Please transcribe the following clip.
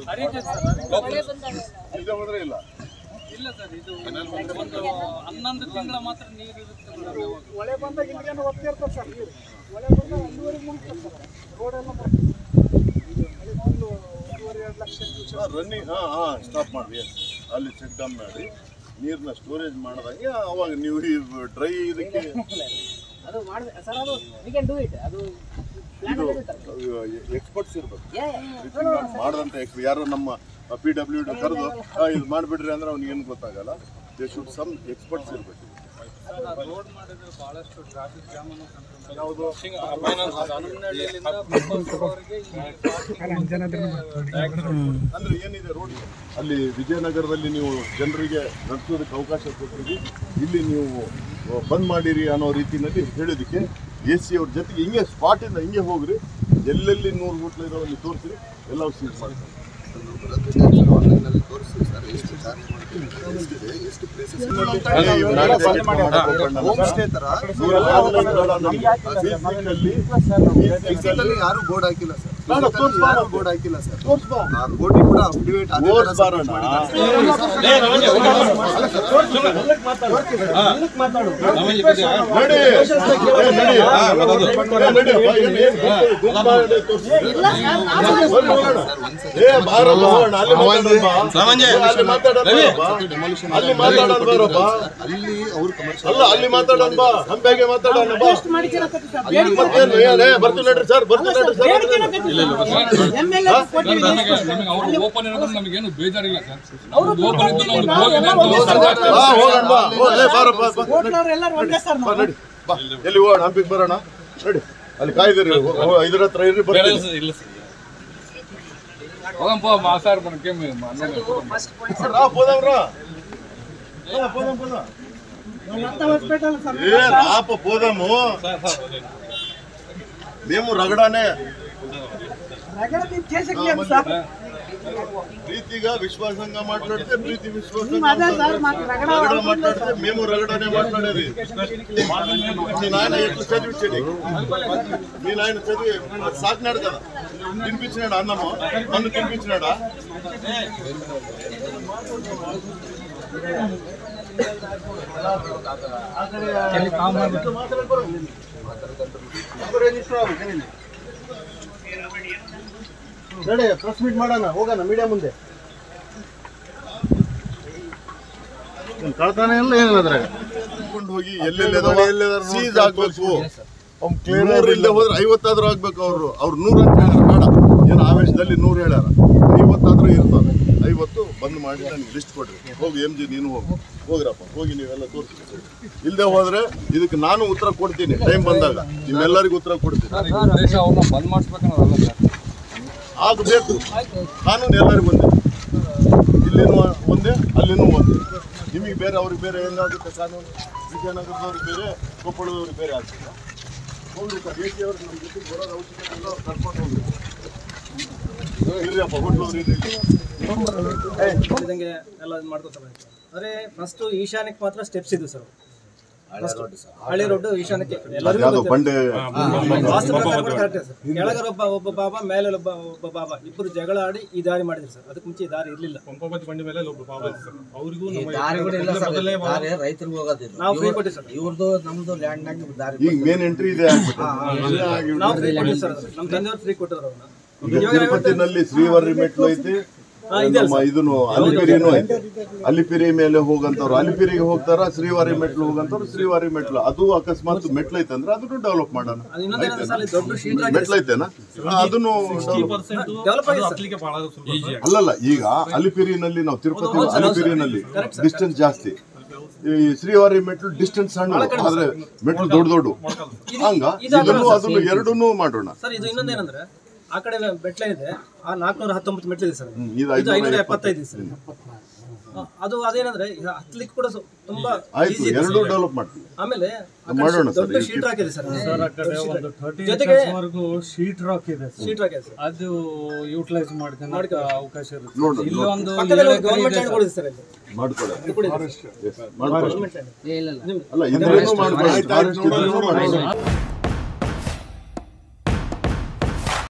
ಹರಿಯುತ್ತೆ sir ಇಲ್ಲದೆ ಹೋದ್ರೆ ಇಲ್ಲ ಇಲ್ಲ ಸರ್ ಇದು ಒಂದು ಹನ್ನೊಂದು ತಿಂಗಳ ಮಾತ್ರ ನೀರು ಇರುತ್ತೆ ಮೇಡಮ್ ಯಾವಾಗ ಮಳೆ ಬಂದಾಗ ಇಲ್ಲಿಗೇನು ಒತ್ತಿ ಇರ್ತದೆ ಸರ್ ನೀರು ಮಳೆ ಬಂದಾಗ ಅಲ್ಲಿವರೆಗೆ ಮುಳುಗ್ತದೆ ಸರ್ ರೋಡ್ ಎಲ್ಲ ಫುಲ್ಲು ಒಂದೂವರೆ ಎರಡು ಲಕ್ಷ ಕ್ಯೂಸೆಕ್ ರನ್ನಿಂಗ್ ಹಾಂ ಹಾಂ ಸ್ಟಾಪ್ ಮಾಡಿ ಎಸ್ ಅಲ್ಲಿ ಚೆಕ್ ಡೌನ್ ಮಾಡಿ ನೀರನ್ನ ಸ್ಟೋರೇಜ್ ಮಾಡಿದಂಗೆ ಅವಾಗ ನೀವು ಈ ಡ್ರೈ ಇದಕ್ಕೆ ಅದು ಮಾಡಿದ್ರೆ ಸರ್ ಅದು ವಿ ಕ್ಯಾನ್ ಡೂ ಇಟ್ ಅದು ಇದು ಎಕ್ಸ್ಪರ್ಟ್ಸ್ ಇರ್ಬೇಕು ಮಾಡಿದಂಥ ಎಕ್ಸ್ ಯಾರೋ ನಮ್ಮ ಪಿ ಡಬ್ಲ್ಯೂ ಡಿ ಕರೆದು "ಆ, ಇದು ಮಾಡಿಬಿಡ್ರಿ ಅಂದ್ರೆ ಅವ್ನಿಗೆ ಏನು ಗೊತ್ತಾಗಲ್ಲ ದೇ ಶುಡ್ ಸಮ್ ಎಕ್ಸ್ಪರ್ಟ್ಸ್ ಇರ್ಬೇಕು ರೋಡ್ ಮಾಡಿದ್ರೆ ಬಹಳಷ್ಟು ಟ್ರಾಫಿಕ್ ಜಾಮ್ ಅನ್ನು ಕಂಟ್ರೋಲ್ ಯಾವುದು ಹನ್ನೊಂದಹಳ್ಳಿಯಿಂದ ಬರೋವರೆಗೆ ಅಂದ್ರೆ ಏನಿದೆ ರೋಡ್ ಅಲ್ಲಿ ವಿಜಯನಗರದಲ್ಲಿ ನೀವು ಜನರಿಗೆ ನಡೆಸೋದಕ್ಕೆ ಅವಕಾಶ ಕೊಟ್ಟಿರಿ ಇಲ್ಲಿ ನೀವು ಬಂದ್ ಮಾಡಿರಿ ಅನ್ನೋ ರೀತಿಯಲ್ಲಿ ಹೇಳಿದಕ್ಕೆ ಎ ಸಿ ಅವ್ರ ಜೊತೆಗೆ ಹಿಂಗೆ ಸ್ಪಾಟಿಂದ ಹಿಂಗೆ ಹೋಗ್ರಿ ಎಲ್ಲೆಲ್ಲಿ ನೂರು ಹೋಟ್ಲ್ ಇರೋ ಅಲ್ಲಿ ತೋರಿಸ್ರಿ ಎಲ್ಲವೂ ಸೀಟ್ ಮಾಡ್ತಾರೆ ಅಲ್ಲಿ ಯಾರು ಬೋರ್ಡ್ ಹಾಕಿಲ್ಲ ಸರ್ ಬೇಡ, ತೋರ್ಸ್ಬಾ. ಯಾರು ಬೋರ್ಡ್ ಹಾಕಿಲ್ಲ ಸರ್ ತೋರಿಸ್ಬಾ ಆ ಬೋರ್ಡಿಗೆ ಕೂಡ ಅಪ್ಡೇಟ್ ಅದೇ ತರ ತೋರಿಸ್ಬಾರಣ ನಡಿ ಏ, ನಡಿ. ಏ, ನಡಿಯಪ್ಪ, ಏನ್- ಏನ್ ಗೊತ್ತು? ಗುಂಪು ಮಾಡಿ ತೋರ್ಸು. ಬನ್ನಿ ಹೋಗೋಣ. ಏ, ಬಾರಪ್ಪ, ಹೋಗೋಣ. ಅಲ್ಲಿ ಮಾತಾಡೋಣ ಬಾ. ಏ, ಅಲ್ಲಿ ಮಾತಾಡೋಣ ಬಾರಪ್ಪ. ಅಲ್ಲಿ ಮಾತಾಡೋಣ ಬಾರಪ್ಪ. ಅಲ್ಲಿ ಅವ್ರು ಕಮರ್ಷಿಯಲ್ ಅಲ್ಲ ಅಲ್ಲಿ ಮಾತಾಡೋಣ ಬಾ ಹಂಪೆಗೆ ಮಾತಾಡೋಣ ಬಾ ಮತ್ತೇನು ಏನೇ ಬರ್ತೀವಿ ನಡ್ರಿ ಸರ್ ಬರ್ತೀವಿ ನಡ್ರಿ ಸರ್ ನಮಗೆ ಅವ್ರು ಓಪನ್ ಇರೋದು ನಮಗೇನು ಬೇಜಾರಿಲ್ಲ ಸರ್ ಅವ್ರು ಓಪನ್ ಇದ್ದು ನಾವು ಹೋಗಿದೆ ಬಾ ಹೋಗೋಣ ಬಾ ಹೋ, ಏ, ಬಾರಪ್ಪ ಬಾ. ಹೋಟ್ಲವ್ರು ಎಲ್ಲರೂ ಒಂದೇ ಸರ್ ಬಾ, ನಡಿ ಬಾ ಎಲ್ಲಿ ಹೋಗೋಣ ಹಂಪಿಗೆ ಬರೋಣ ನಡಿ ಅಲ್ಲಿ ಕಾಯ್ದಿರಿ ಹೋ- ಹೋ, ಇದ್ರ ಹತ್ರ ಇರ್ರಿ ಬರ್ತೀನಿ ಇಲ್ಲ ಸರ್ ಹೋಗಂಪ ಮಾಸಾರ್ ಬಂದ್ಕೆ ರಾ పోదాం రా రా, పోదాం పోదాం ಮತ್ತೆ ಹಾಸ್ಪಿಟಲ್ ಸರ್ ఏ రాప పోదాము మేము రగడానే ರಗಡ ನೀವು చేసట్లేదు సార్ ప్రీతిగా విశ్వాసంగా మాట్లాడితే ప్రీతి విశ్వాసంగా మేము అదే సార్ ఉంటుంది. మాకు రగడ రగడ అవసరం లేదు మాట్లాడితే మేము రగడనే మాట్లాడేది మీ నాయన ఎట్లా చదివించాడు మీ నాయన చదివి సాకినాడు కదా తినిపించినాడు అన్నము నన్ను తినిపించినాడా ನಡಿ ಪ್ರೆಸ್ ಮೀಟ್ ಮಾಡೋಣ ಹೋಗೋಣ ಮೀಡಿಯಾ ಮುಂದೆ ಕಳ್ತಾನೆ ಇಲ್ಲ ಏನಿಲ್ಲ ಕರ್ಕೊಂಡು ಹೋಗಿ ಎಲ್ಲೆಲ್ಲಿ ಸೀಸ್ ಆಗ್ಬೇಕು ನೂರು ಇಲ್ಲದೆ ಹೋದ್ರೆ ಐವತ್ತಾದ್ರೂ ಆಗ್ಬೇಕು ಅವರು ಅವ್ರು ನೂರು ಅಂತ ಹೇಳ್ಯಾರ ಬೇಡ ಏನು ಆವೇಶದಲ್ಲಿ ನೂರು ಹೇಳ್ಯಾರ ಐವತ್ತಾದ್ರೂ ಇರ್ತವೆ ಐವತ್ತು ಬಂದ್ ಮಾಡಿ ನನಗೆ ಲಿಸ್ಟ್ ಕೊಡ್ರಿ ಹೋಗಿ ಎಮ್ ಜಿ ನೀನು ಹೋಗಿ ಹೋಗ್ರಪ್ಪ ಹೋಗಿ ನೀವೆಲ್ಲ ತೋರಿಸಿ ಇಲ್ಲದೆ ಹೋದ್ರೆ ಇದಕ್ಕೆ ನಾನು ಉತ್ತರ ಕೊಡ್ತೀನಿ ಟೈಮ್ ಬಂದಾಗ ನಿಮ್ಮೆಲ್ಲರಿಗೂ ಉತ್ತರ ಕೊಡ್ತೀನಿ ದೇಶ ಅವ್ರನ್ನ ಬಂದ್ ಮಾಡಿಸ್ಬೇಕನ್ನೋದಲ್ಲ ಸರ್ ಆಗಬೇಕು ಕಾನೂನು ಎಲ್ಲರಿಗೂ ಒಂದೇ ಇಲ್ಲಿನೂ ಒಂದೇ ಅಲ್ಲಿನೂ ಒಂದೇ ನಿಮಗೆ ಬೇರೆ ಅವ್ರಿಗೆ ಬೇರೆ ಹೆಂಗಾಗುತ್ತೆ ಕಾನೂನು ವಿಜಯನಗರದವ್ರಿಗೆ ಬೇರೆ ಕೊಪ್ಪಳದವ್ರಿಗೆ ಬೇರೆ ಆಗ್ತದೆ ಹೋಗ್ರಿ ಸರ್ ಎ ಸಿ ಅವ್ರು ನಮ್ಮ ಜೊತೆ ಬರೋದು ಅವಶ್ಯಕತೆ ಇಲ್ಲ, ಅವ್ರು ಕರ್ಕೊಂಡು ಹೋಗ್ರಿ ಇರ್ರಿಯಪ್ಪ ಹೋಟ್ಲವ್ರು ಇರ್ರಿ ಇದಂಗೆ ಎಲ್ಲ ಇದು ಮಾಡ್ಕೊತಾರೆ ಅಂದ್ರೆ ಫಸ್ಟ್ ಈಶಾನ್ಯಕ್ಕೆ ಮಾತ್ರ ಸ್ಟೆಪ್ಸ್ ಇದು ಸರ್ ಹಳ್ಳಿ ರೋಡ್ ಈಶಾನ್ಯಕ್ಕೆ ಎಲ್ಲರಿಗೂ ಯಾವ್ದೋ ಗೊತ್ತಿದೆ. ಬಂಡೆ ವಾಸ್ತು ಪ್ರಕಾರ ಕೂಡ correct ಇದೆ ಸರ್ ಕೆಳಗರ ಒಬ್ಬ ಒಬ್ಬ ಬಾಬಾ ಮೇಲೆ ಒಬ್ಬ ಒಬ್ಬ ಬಾಬಾ ಇಬ್ಬರು ಜಗಳ ಆಡಿ ಈ ದಾರಿ ಮಾಡಿದ್ರು ಸರ್ ಅದಕ್ಕೆ ಮುಂಚೆ ಈ ದಾರಿ ಇರಲಿಲ್ಲ ಪಂಪಾವತಿ ಬಂಡಿ ಮೇಲೆ ಒಬ್ಬ ಪಾಪ ಇದೆ ಸರ್ ಅವ್ರಿಗೂ ಈ ನಮ್ಮ ದಾರಿ ಕೂಡ ಇಲ್ಲ ಸರ್ ಮೊದಲೇ ದಾರಿ ರೈತರಿಗೆ ಹೋಗೋದಿಲ್ಲ ನಾವು ಫ್ರೀ ಕೊಟ್ಟಿವಿ ಸರ್ ಇವ್ರದ್ದು ನಮ್ದು ಲ್ಯಾಂಡ್ ನಾಗ ದಾರಿ ಈಗ ಮೇನ್ ಎಂಟ್ರಿ ಇದೆ ಆಗ್ಬಿಟ್ಟು ನಾವು ಫ್ರೀ ಕೊಟ್ಟಿವಿ ಸರ್ ಅದು. ನಮ್ಮ ತಂದೆಯವ್ರು ಫ್ರೀ ಕೊಟ್ಟಿದ್ರು ಅವ್ರನ್ನ ಈಗ ತಿರುಪತಿನಲ್ಲಿ ಶ್ರೀವರಿ ಮೆಟ್ಲು ಐತಿ ಹಾ, ಇದೆ ನಮ್ಮ ಇದನ್ನು ಅಲಿಪಿರಿನೂ ಐತಿ ಅಲಿಪಿರಿ ಮೇಲೆ ಹೋಗಂತವ್ರು ಅಲಿಪಿರಿಗೆ ಹೋಗ್ತಾರ ಶ್ರೀವಾರಿ ಮೆಟ್ಲು ಹೋಗಂತವ್ರು ಶ್ರೀವಾರಿ ಮೆಟ್ಲು ಅದು ಅಕಸ್ಮಾತ್ ಮೆಟ್ಲು ಐತೆ ಅಂದ್ರೆ ಅದನ್ನು ಡೆವಲಪ್ ಮಾಡೋಣ ಅದು ಇನ್ನೊಂದೇನಂದ್ರೆ ಸರ್ ಇಲ್ಲಿ ದೊಡ್ಡ ಶೀಟ್ ಮೆಟ್ಲು ಐತೆನಾ ಹಾ, ಅದನ್ನು develop- ಪರ್ಸೆಂಟ್ ಡೆವಲಪ್ ಆಗಿದೆ ಸರ್ ಹತ್ಲಿಕ್ಕೆ ಬಹಳ ಸುಲಭ ಅಲ್ಲಲ್ಲ ಈಗ ಅಲಿಪಿರಿನಲ್ಲಿ ನಾವು ತಿರುಪತಿ ಅಲಿಪಿರಿನಲ್ಲಿ ಡಿಸ್ಟೆನ್ಸ್ ಜಾಸ್ತಿ ಈ ಶ್ರೀವಾರಿ ಮೆಟ್ಲು ಡಿಸ್ಟೆನ್ಸ್ ಸಣ್ಣ ಆದ್ರೆ ಮೆಟ್ಲು ದೊಡ್ಡ ದೊಡ್ಡ ಹಂಗ ಇದನ್ನು ಅದನ್ನು ಎರಡನ್ನೂ ಮಾಡೋಣ ಸರ್ ಇದು ಇನ್ನೊಂದೇನಂದ್ರೆ ಆ ಕಡೆ ಬೆಟ್ಲ ಇದೆ ಆ ನಾಲ್ಕುನೂರ ಹತ್ತೊಂಬತ್ತು ಮೆಟ್ಲಿದೆ ಸರ್ ಹ್ಮ್, ಇದು ಇದು ಐನೂರ ಐನೂರ ಎಪ್ಪತ್ತೈದು ಇದೆ ಸರ್ ಆ, ಅದು ಅದೇನಂದ್ರೆ ಈಗ ಹತ್ಲಿಕ್ಕೆ ಕೂಡ ಸ್ವ- ತುಂಬಾ ಆಯ್ತು easy ಇದೆ ಎರಡೂ ಸರ್. ಡೆವಲಪ್ ಮಾಡ್ತೀವಿ ಆಮೇಲೆ ಆ ಕಡೆ ಮಾಡೋಣ ಸರ್, ದೊಡ್ಡ ಈ ಶೀಟ್ ಹಾಕಿದೆ ಸರ್ ಒಂದು ಥರ್ಟಿ ಜೊತೆಗೆ ವರೆಗೂ ಶೀಟ್ ರಾಕ್ ಇದೆ ಸರ್. ಶೀಟ್ ಹಾಕಿದೆ ಸರ್ ಅದು ಯೂಟಿಲೈಸ್ ಮಾಡ್ಕೊಂಡು ಅವಕಾಶ ಇರುತ್ತೆ ನೋಡು ಇಲ್ಲಿ ಒಂದು ಪಕ್ಕದಲ್ಲಿ ಗೌರ್ಮೆಂಟ್ ಲ್ಯಾಂಡ್ ಕೊಡಿದೆ ಸರ್ ಇಲ್ಲಿ ಮಾಡ್ಕೊಳ್ಳಿ Yes, ಮಾಡ್ಕೊಳ್ಳಿ ಗೌರ್ಮೆಂಟ್ ಲ್ಯಾಂಡ್ ಇಲ್ಲ ಇಲ್ಲ ಅಲ್ಲ ಇದ್ರೇನು ಮಾಡ್ಕೊಳ್ಳಿ ಫಾರೆಸ್ಟ್ ಇದ್ರೇನು ಮಾಡ್ಕೊಳ್ಳಿ